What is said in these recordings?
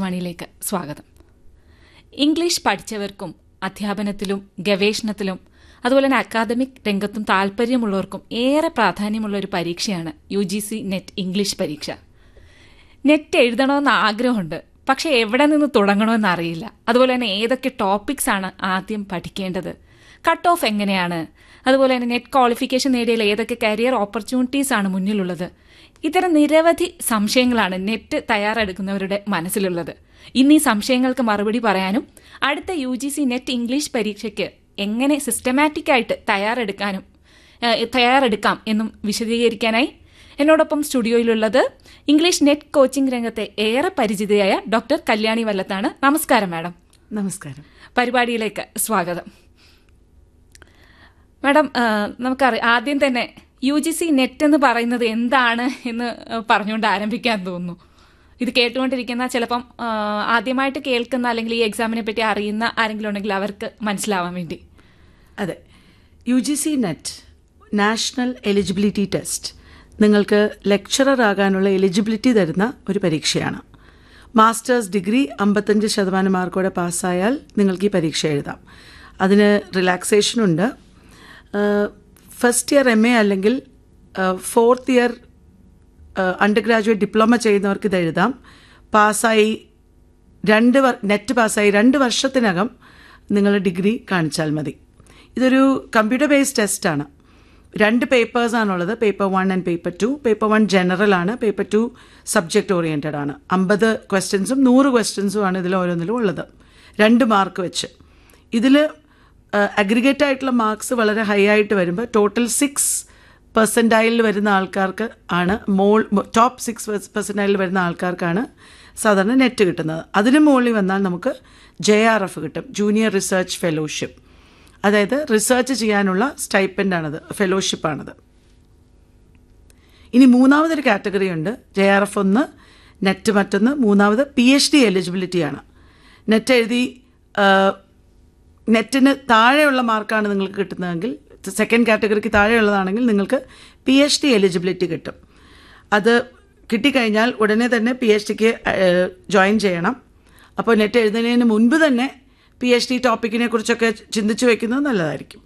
ആകാശവാണിയിലേക്ക് സ്വാഗതം ഇംഗ്ലീഷ് പഠിച്ചവർക്കും അധ്യാപനത്തിലും ഗവേഷണത്തിലും അതുപോലെ തന്നെ അക്കാദമിക് രംഗത്തും താല്പര്യമുള്ളവർക്കും ഏറെ പ്രാധാന്യമുള്ള ഒരു പരീക്ഷയാണ് U G C NET English പരീക്ഷ നെറ്റ് എഴുതണമെന്ന് ആഗ്രഹമുണ്ട് പക്ഷെ എവിടെ നിന്ന് തുടങ്ങണമെന്ന് അറിയില്ല അതുപോലെ തന്നെ ഏതൊക്കെ ടോപ്പിക്സ് ആണ് ആദ്യം പഠിക്കേണ്ടത് കട്ട് ഓഫ് എങ്ങനെയാണ് അതുപോലെ തന്നെ നെറ്റ് ക്വാളിഫിക്കേഷൻ നേടിയാൽ ഏതൊക്കെ കരിയർ ഓപ്പർച്യൂണിറ്റീസ് ആണ് മുന്നിലുള്ളത് ഇത്തരം നിരവധി സംശയങ്ങളാണ് നെറ്റ് തയ്യാറെടുക്കുന്നവരുടെ മനസ്സിലുള്ളത് ഇന്ന് ഈ സംശയങ്ങൾക്ക് മറുപടി പറയാനും അടുത്ത U G C NET English പരീക്ഷയ്ക്ക് എങ്ങനെ സിസ്റ്റമാറ്റിക് ആയിട്ട് തയ്യാറെടുക്കാനും ഏഹ്, തയ്യാറെടുക്കാം എന്നും വിശദീകരിക്കാനായി എന്നോടൊപ്പം സ്റ്റുഡിയോയിലുള്ളത് ഇംഗ്ലീഷ് നെറ്റ് കോച്ചിംഗ് രംഗത്തെ ഏറെ പരിചിതയായ ഡോക്ടർ കല്യാണി വല്ലത്താണ് നമസ്കാരം മാഡം നമസ്കാരം പരിപാടിയിലേക്ക് സ്വാഗതം മാഡം ആ, നമുക്കറിയാം ആദ്യം തന്നെ യു ജി സി നെറ്റ് എന്ന് പറയുന്നത് എന്താണ് എന്ന് പറഞ്ഞുകൊണ്ട് ആരംഭിക്കാൻ തോന്നുന്നു ഇത് കേട്ടുകൊണ്ടിരിക്കുന്ന ചിലപ്പം ആ, ആദ്യമായിട്ട് കേൾക്കുന്ന അല്ലെങ്കിൽ ഈ എക്സാമിനെ പറ്റി അറിയുന്ന ആരെങ്കിലും ഉണ്ടെങ്കിൽ അവർക്ക് മനസ്സിലാവാൻ വേണ്ടി അതെ U G C NET national eligibility test നിങ്ങൾക്ക് ലെക്ചറർ ആകാനുള്ള എലിജിബിലിറ്റി തരുന്ന ഒരു പരീക്ഷയാണ് മാസ്റ്റേഴ്സ് ഡിഗ്രി അമ്പത്തഞ്ച് ശതമാനം മാർക്കോടെ പാസ്സായാൽ നിങ്ങൾക്ക് ഈ പരീക്ഷ എഴുതാം അതിന് റിലാക്സേഷനുണ്ട് ഫസ്റ്റ് ഇയർ എം എ അല്ലെങ്കിൽ fourth year undergraduate diploma ചെയ്യുന്നവർക്ക് ഇത് എഴുതാം പാസ്സായി രണ്ട് വർ നെറ്റ് പാസ്സായി രണ്ട് വർഷത്തിനകം നിങ്ങൾ ഡിഗ്രി കാണിച്ചാൽ മതി ഇതൊരു കമ്പ്യൂട്ടർ ബേസ്ഡ് ടെസ്റ്റാണ് രണ്ട് പേപ്പേഴ്സാണുള്ളത് paper one and paper two paper one general ആണ് പേപ്പർ ടു സബ്ജക്റ്റ് ഓറിയൻറ്റഡ് ആണ് അമ്പത് ക്വസ്റ്റ്യൻസും നൂറ് ക്വസ്റ്റ്യൻസും ആണ് ഇതിൽ ഓരോന്നിലും ഉള്ളത് രണ്ട് മാർക്ക് വെച്ച് ഇതിൽ അഗ്രിഗേറ്റ് ആയിട്ടുള്ള മാർക്സ് വളരെ ഹൈ ആയിട്ട് വരുമ്പോൾ ടോട്ടൽ സിക്സ് പെർസെൻറ്റൈലിൽ വരുന്ന ആൾക്കാർക്ക് ആണ് മോൾ ടോപ്പ് സിക്സ് പെർസെൻറ്റൈലിൽ വരുന്ന ആൾക്കാർക്കാണ് സാധാരണ നെറ്റ് കിട്ടുന്നത് അതിന് മുകളിൽ വന്നാൽ നമുക്ക് ജെ ആർ എഫ് കിട്ടും ജൂനിയർ റിസർച്ച് ഫെലോഷിപ്പ് അതായത് റിസർച്ച് ചെയ്യാനുള്ള സ്റ്റൈപ്പൻ്റാണത് ഫെലോഷിപ്പാണത് ഇനി മൂന്നാമതൊരു കാറ്റഗറി ഉണ്ട് ജെ ആർ എഫ് ഒന്ന് നെറ്റ് മറ്റൊന്ന് മൂന്നാമത് പി എച്ച് ഡി എലിജിബിലിറ്റിയാണ് നെറ്റ് എഴുതി ആ, നെറ്റിന് താഴെയുള്ള മാർക്കാണ് നിങ്ങൾക്ക് കിട്ടുന്നതെങ്കിൽ സെക്കൻഡ് കാറ്റഗറിക്ക് താഴെയുള്ളതാണെങ്കിൽ നിങ്ങൾക്ക് പി എച്ച് ഡി എലിജിബിലിറ്റി കിട്ടും അത് കിട്ടിക്കഴിഞ്ഞാൽ ഉടനെ തന്നെ പി എച്ച് ഡിക്ക് ജോയിൻ ചെയ്യണം അപ്പോൾ നെറ്റ് എഴുതുന്നതിന് മുൻപ് തന്നെ പി എച്ച് ഡി ടോപ്പിക്കിനെ കുറിച്ചൊക്കെ ചിന്തിച്ചു വെക്കുന്നത് നല്ലതായിരിക്കും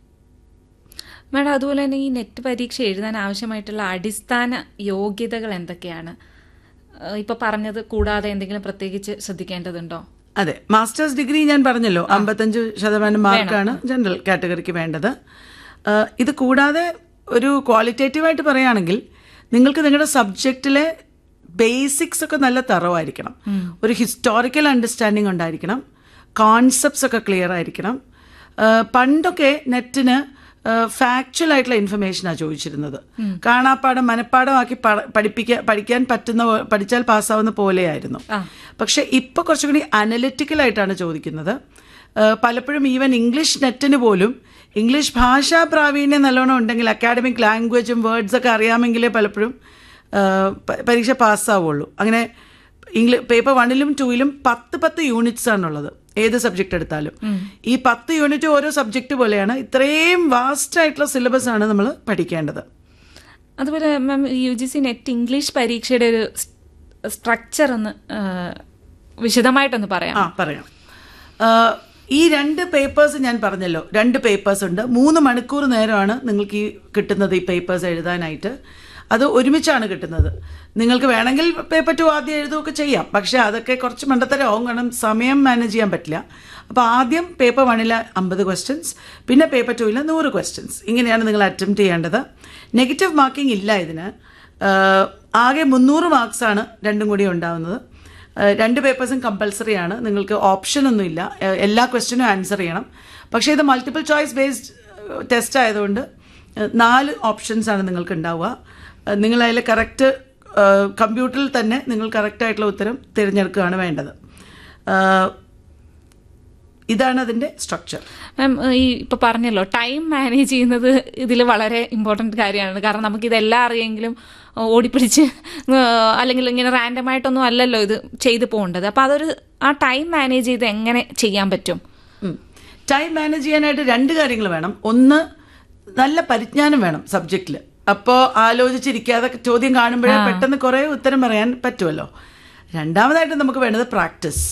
മാഡം അതുപോലെ തന്നെ ഈ നെറ്റ് പരീക്ഷ എഴുതാൻ ആവശ്യമായിട്ടുള്ള അടിസ്ഥാന യോഗ്യതകൾ എന്തൊക്കെയാണ് ആ, ഇപ്പൊ പറഞ്ഞത് കൂടാതെ എന്തെങ്കിലും പ്രത്യേകിച്ച് ശ്രദ്ധിക്കേണ്ടതുണ്ടോ അതെ മാസ്റ്റേഴ്സ് ഡിഗ്രി ഞാൻ പറഞ്ഞല്ലോ അമ്പത്തഞ്ച് ശതമാനം മാർക്കാണ് ജനറൽ കാറ്റഗറിക്ക് വേണ്ടത് ആ, ഇത് കൂടാതെ ഒരു ക്വാളിറ്റേറ്റീവായിട്ട് പറയുകയാണെങ്കിൽ നിങ്ങൾക്ക് നിങ്ങളുടെ സബ്ജക്റ്റിലെ ബേസിക്സ് ഒക്കെ നല്ല തറവായിരിക്കണം ഒരു ഹിസ്റ്റോറിക്കൽ അണ്ടർസ്റ്റാൻഡിങ് ഉണ്ടായിരിക്കണം കോൺസെപ്റ്റ്സ് ഒക്കെ ക്ലിയർ ആയിരിക്കണം ആ, പണ്ടൊക്കെ നെറ്റിന് ഫാക്ച്വൽ ആയിട്ടുള്ള ഇൻഫർമേഷനാണ് ചോദിച്ചിരുന്നത് കാണാപ്പാടം മനപ്പാടമാക്കി പ- പഠിപ്പിക്കാൻ പഠിക്കാൻ പറ്റുന്ന പോ- പഠിച്ചാൽ പാസ്സാവുന്ന പോലെയായിരുന്നു പക്ഷെ ഇപ്പൊ കുറച്ചുകൂടി അനലിറ്റിക്കൽ ആയിട്ടാണ് ചോദിക്കുന്നത് ആ, പലപ്പോഴും ഈവൻ ഇംഗ്ലീഷ് നെറ്റിന് പോലും ഇംഗ്ലീഷ് ഭാഷാ പ്രാവീണ്യം നല്ലോണം ഉണ്ടെങ്കിൽ അക്കാഡമിക് ലാംഗ്വേജും വേർഡ്സ് ഒക്കെ അറിയാമെങ്കിലേ പലപ്പോഴും ആ, പ- പരീക്ഷ പാസ്സാവുള്ളൂ അങ്ങനെ ഇംഗ്ലീഷ് പേപ്പർ വണ്ണിലും ടൂയിലും പത്ത് പത്ത് യൂണിറ്റ്സ് ആണുള്ളത് ഏത് സബ്ജക്റ്റ് എടുത്താലും ഈ പത്ത് യൂണിറ്റ് ഓരോ സബ്ജക്റ്റ് പോലെയാണ് ഇത്രയും വാസ്റ്റ് ആയിട്ടുള്ള സിലബസ് ആണ് നമ്മൾ പഠിക്കേണ്ടത് അതുപോലെ ma'am U G C NET English പരീക്ഷയുടെ ഒരു സ്ട്രക്ചർ ഒന്ന് ആ, വിശദമായിട്ടൊന്ന് പറയാം ആ പറയാം ആ, ഈ രണ്ട് പേപ്പേഴ്സ് ഞാൻ പറഞ്ഞല്ലോ രണ്ട് പേപ്പേഴ്സ് ഉണ്ട് മൂന്ന് മണിക്കൂർ നേരമാണ് നിങ്ങൾക്ക് ഈ കിട്ടുന്നത് ഈ പേപ്പേഴ്സ് എഴുതാനായിട്ട് അത് ഒരുമിച്ചാണ് കിട്ടുന്നത് നിങ്ങൾക്ക് വേണമെങ്കിൽ പേപ്പർ ടു ആദ്യം എഴുതുകയൊക്കെ ചെയ്യാം പക്ഷേ അതൊക്കെ കുറച്ച് മണ്ടത്തരമാവും കാരണം സമയം മാനേജ് ചെയ്യാൻ പറ്റില്ല അപ്പോൾ ആദ്യം പേപ്പർ വണ്ണിലെ അമ്പത് ക്വസ്റ്റ്യൻസ് പിന്നെ പേപ്പർ ടുവിലെ നൂറ് ക്വസ്റ്റ്യൻസ് ഇങ്ങനെയാണ് നിങ്ങൾ അറ്റംപ്റ്റ് ചെയ്യേണ്ടത് നെഗറ്റീവ് മാർക്കിംഗ് ഇല്ല ഇതിന് ആ, ആകെ മുന്നൂറ് മാർക്സാണ് രണ്ടും കൂടി ഉണ്ടാവുന്നത് ഏഹ് രണ്ട് പേപ്പേഴ്സും കമ്പൽസറി ആണ് നിങ്ങൾക്ക് ഓപ്ഷൻ ഒന്നുമില്ല ഏഹ് എല്ലാ ക്വസ്റ്റ്യനും ആൻസർ ചെയ്യണം പക്ഷേ ഇത് മൾട്ടിപ്പിൾ ചോയ്സ് ബേസ്ഡ് ടെസ്റ്റ് ആയതുകൊണ്ട് ഏഹ് നാല് ഓപ്ഷൻസ് ആണ് നിങ്ങൾക്ക് ഉണ്ടാവുക ഏഹ് നിങ്ങൾ അതിൽ കറക്റ്റ് കമ്പ്യൂട്ടറിൽ തന്നെ നിങ്ങൾ കറക്റ്റ് ആയിട്ടുള്ള ഉത്തരം തിരഞ്ഞെടുക്കുകയാണ് വേണ്ടത് ഏഹ് ഇതാണ് അതിൻ്റെ സ്ട്രക്ചർ മാം ഈ ഇപ്പൊ പറഞ്ഞല്ലോ ടൈം മാനേജ് ചെയ്യുന്നത് ഇതിൽ വളരെ ഇമ്പോർട്ടന്റ് കാര്യമാണ് കാരണം നമുക്ക് ഇതെല്ലാം അറിയെങ്കിലും ഓടിപ്പിടിച്ച് ആ, അല്ലെങ്കിൽ ഇങ്ങനെ റാൻഡം ആയിട്ടൊന്നും അല്ലല്ലോ ഇത് ചെയ്തു പോകേണ്ടത് അപ്പൊ അതൊരു ആ ടൈം മാനേജ് ചെയ്ത് എങ്ങനെ ചെയ്യാൻ പറ്റും ടൈം മാനേജ് ചെയ്യാനായിട്ട് രണ്ട് കാര്യങ്ങൾ വേണം ഒന്ന് നല്ല പരിജ്ഞാനം വേണം സബ്ജക്റ്റിൽ അപ്പോൾ ആലോചിച്ചിരിക്കാതെ ചോദ്യം കാണുമ്പോഴേ പെട്ടെന്ന് കുറേ ഉത്തരം പറയാൻ പറ്റുമല്ലോ രണ്ടാമതായിട്ട് നമുക്ക് വേണ്ടത് പ്രാക്ടീസ്